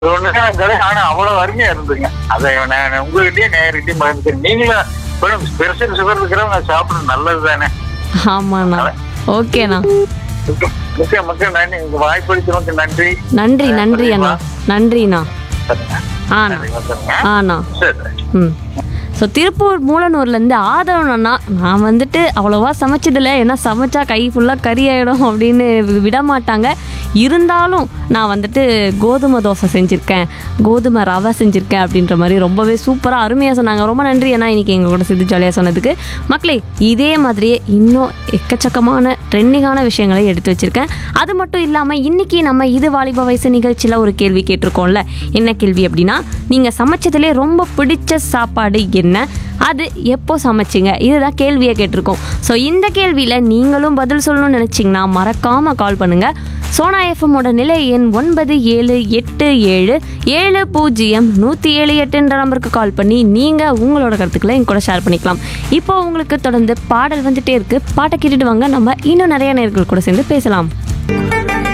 ஒண்ணுதான் கடை ஆனா அவ்வளவு அருமையா இருந்துங்க அதை நான் உங்ககிட்டயே நேரடியும் மறந்துக்கிறேன் நீங்களும் கொஞ்சம் பெருசு சுகர் இருக்கிறவங்க சாப்பிடுறது நல்லது தானே ஆமாண்ணா ஓகேண்ணா மிக்க மிக்க நன்றி உங்க வாய்ப்பளித்தவங்க நன்றி நன்றி நன்றி அண்ணா நன்றிண்ணா சரிங்க. ஆண்ணா சரி, வந்துருங்க. ஆண்ணா சரி ம் ஸோ திருப்பூர் மூலனூர்லேருந்து ஆதரவு அண்ணா நான் வந்துட்டு அவ்வளோவா சமைச்சதில்ல ஏன்னா சமைச்சா கை ஃபுல்லாக கறி ஆகிடும் அப்படின்னு வி- விட மாட்டாங்க இருந்தாலும் நான் வந்துட்டு கோதுமை தோசை செஞ்சுருக்கேன் கோதுமை ரவை செஞ்சுருக்கேன் அப்படின்ற மாதிரி ரொம்பவே சூப்பராக அருமையாக சொன்னாங்க ரொம்ப நன்றி அண்ணா இன்னைக்கு எங்கள் கூட சேர்த்து ஜாலியாக சொன்னதுக்கு மக்களே இதே மாதிரியே இன்னும் எக்கச்சக்கமான ட்ரெண்டிங்கான விஷயங்களை எடுத்து வச்சுருக்கேன் அது மட்டும் இல்லாமல் இன்னைக்கு நம்ம இது வாலிப வயசு நிகழ்ச்சியில் ஒரு கேள்வி கேட்டிருக்கோம்ல என்ன கேள்வி அப்படின்னா நீங்கள் சமைச்சதுலே ரொம்ப பிடிச்ச சாப்பாடு என்ன அது எப்போ சமைச்சிங்க இதுதான் கேள்வியை கேட்டிருக்கோம் ஸோ இந்த கேள்வியில் நீங்களும் பதில் சொல்லணும்னு நினச்சிங்கன்னா மறக்காமல் கால் பண்ணுங்கள் சோனா எஃப்எம்மோட நிலை எண் ஒன்பது ஏழு எட்டு ஏழு ஏழு பூஜ்ஜியம் நூற்றி ஏழு எட்டுன்ற நம்பருக்கு கால் பண்ணி நீங்கள் உங்களோட கருத்துக்களை என் கூட ஷேர் பண்ணிக்கலாம் இப்போ உங்களுக்கு தொடர்ந்து பாடல் வந்துட்டே இருக்கு பாட்டை கேட்டுட்டு வாங்க நம்ம இன்னும் நிறைய நேர்கள் கூட சேர்ந்து பேசலாம்